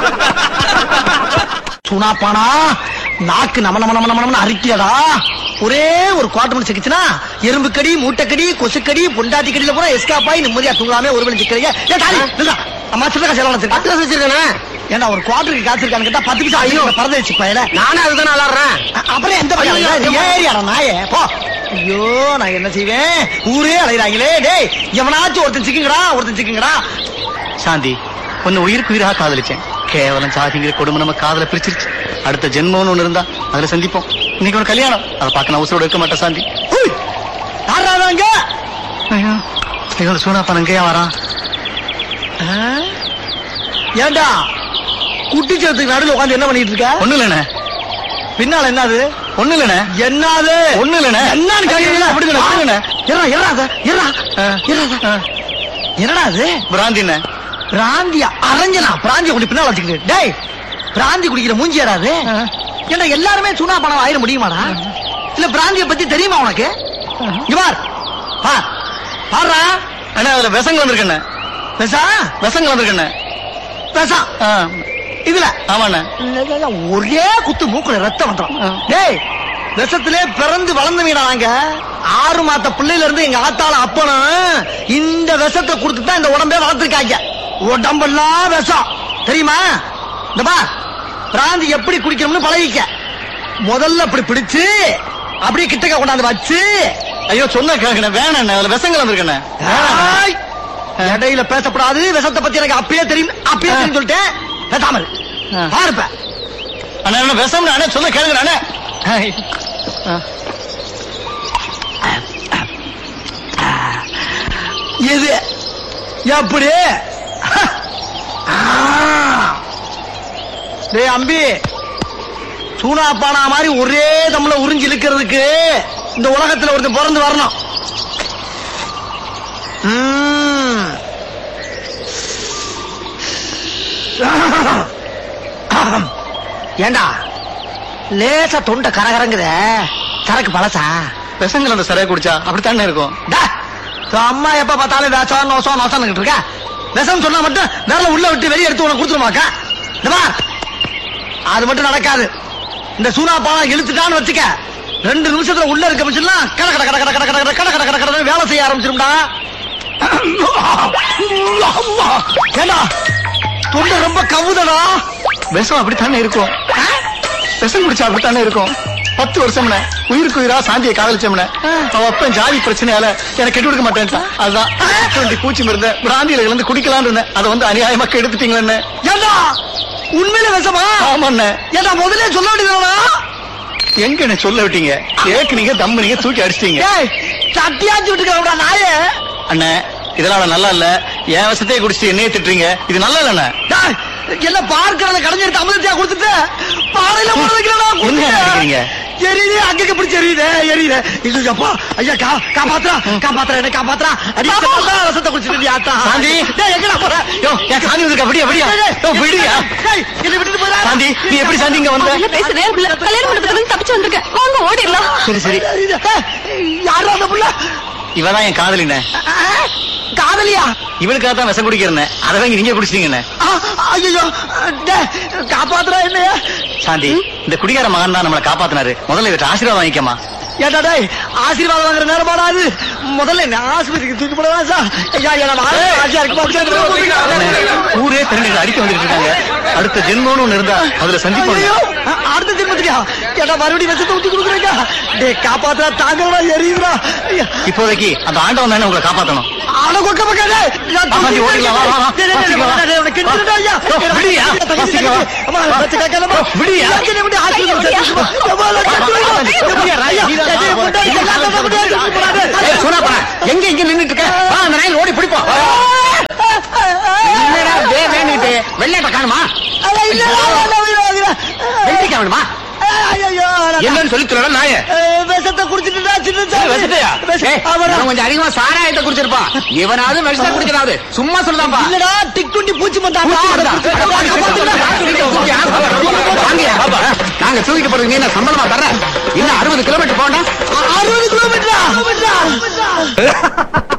சுனாப்பானா நாக்கு நம நம நம நம நமன்னு அரிக்கியடா ஒரே ஒரு குவாட்டர் மணி சிக்கிச்சுனா எறும்பு கடி மூட்டைக்கடி கொசுக்கடி பொண்டாட்டி கடியில பூரா எஸ்கேப் ஆகி நிம்மதியா தூங்காம ஒரு மணி சிக்கிறீங்க ஏ தாலி நில்லா. அம்மா சில்லற செலவு வச்சிருக்கேன் பத்து வருஷம் வச்சிருக்கேன் ஏன்னா ஒரு குவாட்டருக்கு காத்திருக்கான்னு கேட்டா பத்து நிமிஷம் ஐயோ பறந்து வச்சு பையல நானே அதுதான் விளாடுறேன் அ- அப்புறம் எந்த பையன் ஏரியாடா நாயே போ ஐயோ நான் என்ன செய்வேன் ஊரே அலைகிறாங்களே டேய் எவனாச்சும் ஒருத்தன் சிக்குங்கடா ஒருத்தன் சிக்குங்கடா சாந்தி உன்னை உயிருக்கு உயிராக காதலிச்சேன் கேவலம் சாதிங்கிற கொடுமை நம்ம காதல பிரிச்சிருச்சு அடுத்த ஜென்மம்னு ஒண்ணு இருந்தா அதுல சந்திப்போம் இன்னைக்கு ஒரு கல்யாணம் அதை பார்க்க நான் உசுரோட இருக்க மாட்டேன் சாந்தி ஹுய்! யாரா அங்க ஐயோ ஐயோ சூனா பணம் எங்கேயா வரான் ஏண்டா குட்டி சேர்த்துக்கு நடுவில் உட்காந்து என்ன பண்ணிட்டு இருக்க ஒண்ணு இல்லண்ணே பின்னால என்னது ஒண்ணு இல்லண்ணே என்னது ஒண்ணு இல்லண்ணே என்னன்னு கேக்குறீங்களா? அப்படி இல்லண்ணே, அப்படி இல்லண்ணே. இருடா, இருடா அத, இருடா. ஆ. இருடா அத. என்னடா அது பிராந்திண்ணே பிராந்தியா அரஞ்சனா பிராந்திய குடி பின்னால வச்சுக்கிட்டு டேய் பிராந்தி குடிக்கிற மூஞ்சி யாராது ஏண்டா எல்லாருமே சுனா பணம் ஆயிட முடியுமாடா இல்ல பிராந்திய பத்தி தெரியுமா உனக்கு இங்க பார் பார் பாருடா அண்ணா அதுல விஷங்கள் வந்திருக்கண்ணே பேசா விஷங்கள் வந்திருக்கண்ணே பேசா ஆ, இதுல ஆமாண்ணே ஒரே குத்து மூக்குல ரத்தம் வந்துடும் ஆ. டேய் விஷத்திலே பிறந்து வளர்ந்து வீடா நாங்க ஆறு மாத்த பிள்ளையில இருந்து எங்க ஆத்தால அப்பனும் இந்த விஷத்தை கொடுத்து தான் இந்த உடம்பே வளர்த்துருக்காங்க உடம்பெல்லாம் விஷம் தெரியுமா இந்த பா பிராந்தி எப்படி குடிக்கணும்னு பழகிக்க முதல்ல அப்படி பிடிச்சு அப்படியே கிட்டக்க கொண்டாந்து வச்சு ஐயோ சொன்ன கேட்கண்ணே வேணாண்ணே அதுல விஷங்கள் வந்திருக்கண்ணே ஆய்! இடையில பேசப்படாது விஷத்தை பத்தி எனக்கு அப்பயே தெரியும் அப்பயே தெரியும் சொல்லிட்டேன் பேசாமல் ஆ. பாருப்ப அண்ணா என்ன விஷம் அண்ணே சொன்ன கேளுங்க அண்ணே எது எப்படி ஆ. டேய் அம்பி சூனா பானா மாதிரி ஒரே தம்ல உறிஞ்சு இழுக்கிறதுக்கு இந்த உலகத்துல ஒருத்தன் பிறந்து வரணும் ம். ஏண்டா லேசா தொண்டை கரகரங்குத சரக்கு பழசா விஷங்கள் அந்த சரியா குடிச்சா அப்படித்தானே இருக்கும் டா, உன் அம்மா எப்ப பார்த்தாலும் வேஷம் நோசம் நோசம் இருக்கா விஷம் சொன்னா மட்டும் விரல உள்ள விட்டு வெளியே எடுத்து உனக்கு கொடுத்துருமாக்கா இந்த பார் அது மட்டும் நடக்காது இந்த சூனா பாலம் இழுத்துட்டான்னு வச்சுக்க ரெண்டு நிமிஷத்துல உள்ள இருக்க மிஷின்லாம் கட கட கட கட கட கட கட கட கட கட கடன்னு வேலை செய்ய ஆரம்பிச்சிரும்டா ஏண்டா தொண்டை ரொம்ப கவுதடா விஷம் அப்படித்தானே இருக்கும் விஷம் குடிச்சா அப்படித்தானே இருக்கும் பத்து வருஷம்னே உயிருக்கு உயிரா சாந்தியை காதலிச்சோம்னே அவ அப்பன் ஜாதி பிரச்சனையால எனக்கு கெட்டு கொடுக்க மாட்டேன்ட்டான் அதுதான் டுவெண்ட்டி பூச்சி மருந்த பிராந்தியில இருந்து குடிக்கலாம்னு இருந்தேன் அதை வந்து அநியாயமா கெடுத்துட்டீங்களே ஏண்டா உண்மையில விஷமா ஆமாண்ணே ஏண்டா முதல்ல சொல்ல வேண்டியதுதானா எங்க என்ன சொல்ல விட்டீங்க ஏக்குனீங்க தம்புனீங்க தூக்கி அடிச்சிட்டீங்க ஏய் சட்டியாச்சு விட்டுக்கிறா நாயே அண்ணே இதெல்லாம் நல்லா இல்ல என் விஷத்தையே குடிச்சிட்டு என்னையே திட்டுறீங்க இது நல்லா இல்லண்ணே டேய், என்ன பார்க்கறத கடைஞ்சிருக்க அமிர்தத்தையா கொடுத்துட்டு பாறையில போட வைக்கிறடா என்ன நினைக்கிறீங்க? எரியுது அங்கங்க பிடிச்சி எரியுது எரியுது இது அப்பா ஐயா கா காப்பாத்துறா காப்பாத்துறா என்ன காப்பாத்துறா அடி சத்தா ரசத்தை குடிச்சிட்டு ஆத்தா சாந்தி. டேய் எங்கடா போற யோ என் சாந்தி வந்திருக்கா விடியா விடியா யோ விடியா டேய் என்ன விட்டுட்டு போறா சாந்தி நீ எப்படி சாந்தி இங்க வந்த முதல்ல பேசுறேன் உள்ள கல்யாண மண்டபத்துல இருந்து தப்பிச்சு வந்திருக்கேன் வாங்க ஓடிடலாம் சரி சரி யாரா அந்த புள்ள இவதான் என் காதலிண்ணே ஆ, காதலியா இவளுக்காக தான் விஷம் குடிக்கிறேன் அதை வாங்கி நீங்க குடிச்சிட்டீங்கண்ணே ஐயோ காப்பாத்துறா என்னையா சாந்தி இந்த குடிகார மகன் தான் நம்மளை காப்பாத்தினாரு முதல்ல இவற்றை ஆசீர்வாதம் வாங்கிக்கமா ஏடா டேய் ஆசீர்வாதம் வாங்குற நேரம் பாடாது முதல்ல என்ன ஆஸ்பத்திரிக்கு தூக்கி போடவா சார் ஐயா என்ன வாழ ஆசையா இருக்கு ஊரே திரண்டு அடிக்க வந்துட்டு இருக்காங்க அடுத்த ஜென்மம்னு ஒண்ணு இருந்தா அதுல சந்திப்போம் ஐயோ அடுத்த ஜென்மத்திரியா ஏடா மறுபடியும் விஷத்தை ஊத்தி கொடுக்குறீங்க டேய் காப்பாத்துறா தாங்கடா எரியுதுடா ஐயா இப்போதைக்கு அந்த ஆண்டவன் தானே உங்களை காப்பாத்தணும் ஆள கொக்க பக்காதே வாசி, ஓடிடலாம், வா, வா, வா. வாசிக்கலாம், வா. ஐயா ஓ, விடுயா, வாசிக்கலாம், வா. அம்மா பச்சை காக்கலமா ஓ, விடுயா. ஏய், சூனா பா, எங்க இங்க நின்னுட்டு இருக்க வா அந்த நாயில் ஓடி பிடிப்போம் என்னடா வே வேணுட்டு வெள்ளையட்ட காணுமா வெள்ளிக்கா வேணுமா என்னன்னு சொல்லி சொல்லலாம் நாய விஷத்தை குடிச்சிட்டு சின்ன விஷத்தையா ஏய், இவன் கொஞ்சம் அதிகமா சாராயத்தை குடிச்சிருப்பான் இவனாவது விஷத்தை குடிக்கிறாது சும்மா சொல்லுதான்பா இல்லடா டிக்குண்டி பூச்சி வாங்கய்யா, பாப்பா. நாங்க தூக்கிட்டு போறதுக்கு நீ என்ன சம்பளமா தர்ற இன்னும் அறுபது கிலோமீட்டர் போனா அறுபது கிலோமீட்டரா